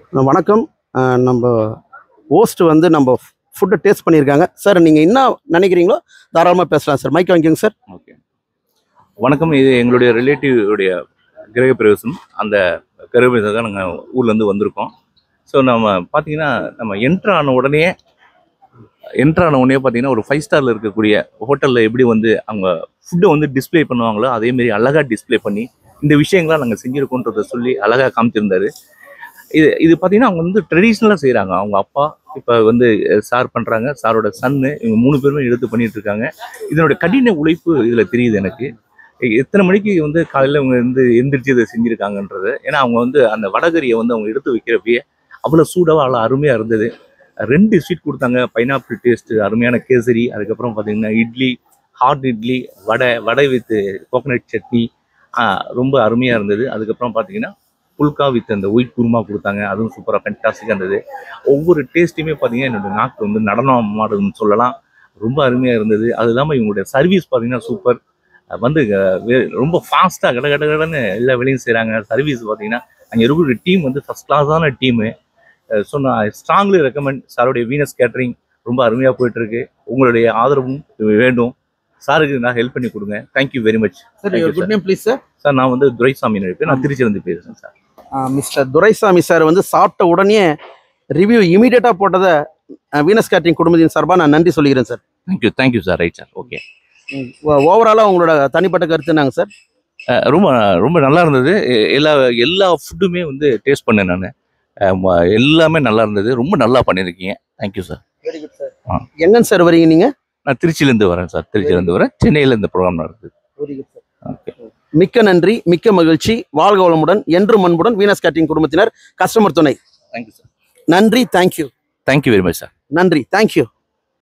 அஹ் வணக்கம் அஹ் நம்ம ஹோஸ்ட் வந்து நம்ம ஃபுட்டை டேஸ்ட் பண்ணியிருக்காங்க சார் நீங்கள் என்ன நினைக்கிறீங்களோ தாராளமாக பேசலாம் சார் மைக் வாங்கிக்கோங்க சார் ஓகே வணக்கம் இது எங்களுடைய ரிலேட்டிவ் உடைய கிரகப்பிரவேசம் அந்த கிரகப்பிரவேசம் நாங்கள் ஊர்லேருந்து வந்திருக்கோம் ஸோ நம்ம பார்த்தீங்கன்னா நம்ம என்ட்ரு ஆன உடனே என்ட்ரு ஆன உடனே பார்த்தீங்கன்னா ஒரு ஃபைவ் ஸ்டாரில் இருக்கக்கூடிய ஹோட்டலில் எப்படி வந்து அவங்க ஃபுட்டை வந்து டிஸ்ப்ளே பண்ணுவாங்களோ அதேமாரி அழகாக டிஸ்ப்ளே பண்ணி இந்த விஷயங்கள்லாம் நாங்கள் செஞ்சுருக்கோன்றதை சொல்லி அழகாக காமிச்சிருந்தாரு இது இது பார்த்தீங்கன்னா அவங்க வந்து ட்ரெடிஷ்னலாக செய்கிறாங்க அவங்க அப்பா இப்போ வந்து சார் பண்ணுறாங்க சாரோட சன்னு இவங்க மூணு பேருமே எடுத்து பண்ணிட்டு இருக்காங்க இதனுடைய கடின உழைப்பு இதில் தெரியுது எனக்கு எத்தனை மணிக்கு வந்து காலையில் அவங்க வந்து எந்திரிச்சு இதை செஞ்சுருக்காங்கன்றது ஏன்னா அவங்க வந்து அந்த வடகரியை வந்து அவங்க எடுத்து வைக்கிறப்பயே அவ்வளோ சூடாக அவ்வளோ அருமையாக இருந்தது ரெண்டு ஸ்வீட் கொடுத்தாங்க பைனாப்பிள் டேஸ்ட் அருமையான கேசரி அதுக்கப்புறம் பார்த்தீங்கன்னா idli hot idli vada vada with coconut chutney ஆஹ் ரொம்ப அருமையாக இருந்தது அதுக்கப்புறம் பார்த்தீங்கன்னா புல்கா வித் அந்த ஒயிட் குருமா கொடுத்தாங்க அதுவும் சூப்பராக ஃபென்டாஸ்டிக்காக இருந்தது ஒவ்வொரு டேஸ்ட்டையுமே பார்த்தீங்கன்னா என்னோட நாக்கு வந்து நடனம் ஆடுதுன்னு சொல்லலாம் ரொம்ப அருமையாக இருந்தது அது இல்லாமல் இவங்களுடைய சர்வீஸ் பார்த்தீங்கன்னா சூப்பர் வந்து அஹ், வே- ரொம்ப ஃபாஸ்ட்டாக கட கட கடன்னு எல்லா வேலையும் செய்கிறாங்க சர்வீஸ் பார்த்தீங்கன்னா அங்கே இருக்கிற டீம் வந்து ஃபஸ்ட் கிளாஸான டீமு ஸோ நான் ஸ்ட்ராங்லி ரெக்கமெண்ட் சாருடைய வீனஸ் கேட்டரிங் ரொம்ப அருமையாக போயிட்டுருக்கு உங்களுடைய ஆதரவும் வேண்டும் சாருக்கு நான் ஹெல்ப் பண்ணி கொடுங்க thank you very much sir Thank you, good name please sir sir நான் வந்து துரைசாமி நினைப்பேன் நான் திருச்சியிலேருந்து பேசுகிறேன் சார் மிஸ்டர் துரைசாமி சார் வந்து சாப்பிட்ட உடனே ரிவ்யூ இமீடியட்டாக போட்டதை வீனஸ் கேட்டரிங் குடும்பத்தின் சார்பாக நான் நன்றி சொல்லிக்கிறேன் sir thank you thank you sir right sir okay ஓவராலாக உங்களோட தனிப்பட்ட கருத்து என்னங்க சார் ரொம்ப ரொம்ப நல்லா இருந்தது எ- எல்லா எல்லா ஃபுட்டுமே வந்து டேஸ்ட் பண்ணேன் நான் எல்லாமே நல்லா இருந்தது ரொம்ப நல்லா பண்ணியிருக்கீங்க thank you sir very good sir ஆ. எங்கன்னு சார் வரீங்க நீங்கள் நான் திருச்சியிலேருந்து வரேன் சார் திருச்சியிலேருந்து வரேன் சென்னையில் இந்த ப்ரோக்ராம் நடக்குது வெரி குட் சார் ஓகே மிக்க நன்றி மிக்க மகிழ்ச்சி வாழ்க வளமுடன் என்று மண்புடன் வீனஸ் கேட்டரிங் குடும்பத்தினர் கஸ்டமர் துணை தேங்க்யூ சார் நன்றி thank you thank you very much sir நன்றி தேங்க்யூ